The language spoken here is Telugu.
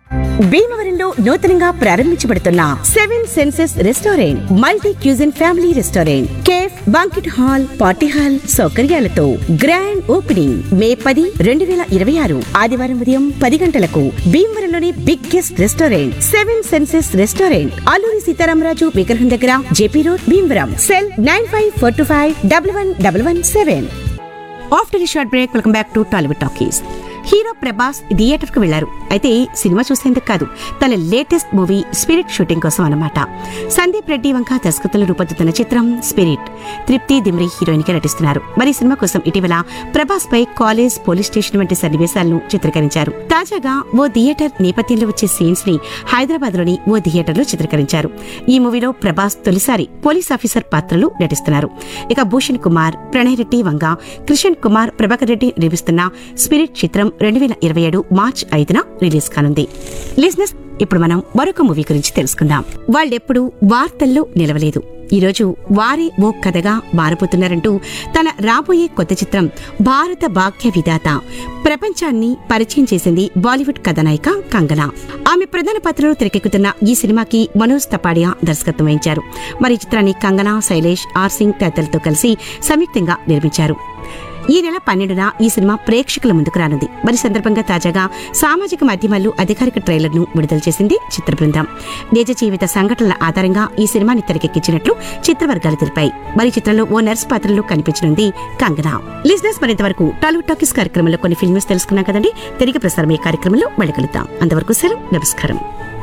భీమవరంలో నూతనంగా ప్రారంభించబడుతున్న seven senses restaurant multi cuisine family restaurant cafe banquet hall party hall సౌకర్యాలతో గ్రాండ్ ఓపెనింగ్ మే పది రెండు వేల ఇరవై ఆరు ఆదివారం ఉదయం పది గంటలకు భీమవరంలోని biggest restaurant seven senses restaurant Alluri Sitaramaraju విగ్రహం దగ్గర JP road Bhimavaram cell nine five four two five double one double one seven after ఈ short break welcome back to Tollywood talkies hero Prabhas theatre కు వెళ్లారు అయితే సినిమా చూసేందుకు కాదు తన లేటెస్ట్ మూవీ స్పిరిట్ షూటింగ్ కోసం అన్నమాట సందీప్ రెడ్డి వంక దర్శకత్వంలో రూపొందుతున్న చిత్రం స్పిరిట్ తృప్తి దిమ్రి హీరోయిన్ గా నటిస్తున్నారు మరి ఈ సినిమా కోసం ఇటీవల ప్రభాస్ పై కాలేజ్ పోలీస్ స్టేషన్ వంటి సన్నివేశాలను చిత్రీకరించారు తాజాగా ఓ థియేటర్ నేపథ్యంలో వచ్చే సీన్స్ ని హైదరాబాద్ లోని ఓ థియేటర్ లో చిత్రీకరించారు ఈ మూవీలో ప్రభాస్ తొలిసారి పోలీస్ ఆఫీసర్ పాత్రలు నటిస్తున్నారు ఇక భూషణ్ కుమార్ ప్రణయ్ రెడ్డి వంగ కిషన్ కుమార్ ప్రభాకర్ రెడ్డి నిర్మిస్తున్న స్పిరిట్ చిత్రం రెండు వేల ఇరవై ఏడు మార్చ్ ఐదున రిలీజ్ కానుంది లిజినెస్ ఇప్పుడు మనం మరొక మూవీ గురించి తెలుసుకుందాం వాళ్ళెప్పుడు వార్తల్లో నిలవలేదు ఈరోజు వారే ఓ కథగా మారిపోతున్నారంటూ తన రాబోయే కొత్త చిత్రం భారత భాగ్య విధాత ప్రపంచాన్ని పరిచయం చేసింది బాలీవుడ్ కథానాయిక కంగన ఆమె ప్రధాన పాత్రలో తెరకెక్కుతున్న ఈ సినిమాకి మనోజ్ తపాడియా దర్శకత్వం వహించారు మరి ఈ చిత్రాన్ని కంగన శైలేష్ ఆర్ సింగ్ తదితరులతో కలిసి సంయుక్తంగా నిర్మించారు ఈ నెల పన్నెండున ఈ సినిమా ప్రేక్షకుల ముందుకు రానుంది మరి ఈ సందర్భంగా తాజాగా సామాజిక మాధ్యమాల్లో అధికారిక ట్రైలర్ ను విడుదల చేసింది చిత్ర బృందం నిజ జీవిత సంఘటనల ఆధారంగా ఈ సినిమాని తెరకెక్కించినట్లు చిత్రవర్గాలు తెలిపాయి మరి ఈ చిత్రంలో ఓ నర్స్ పాత్రలో కనిపించనుంది కంగనా లిజినెస్ మరింత వరకు టాలీవుడ్ టాకీస్ కార్యక్రమంలో కొన్ని ఫిల్మ్స్ తెలుసుకున్నాం కదండి తిరిగి ప్రసారం ఈ కార్యక్రమంలో మళ్ళీ కలుద్దాం అంతవరకు సెలవు నమస్కారం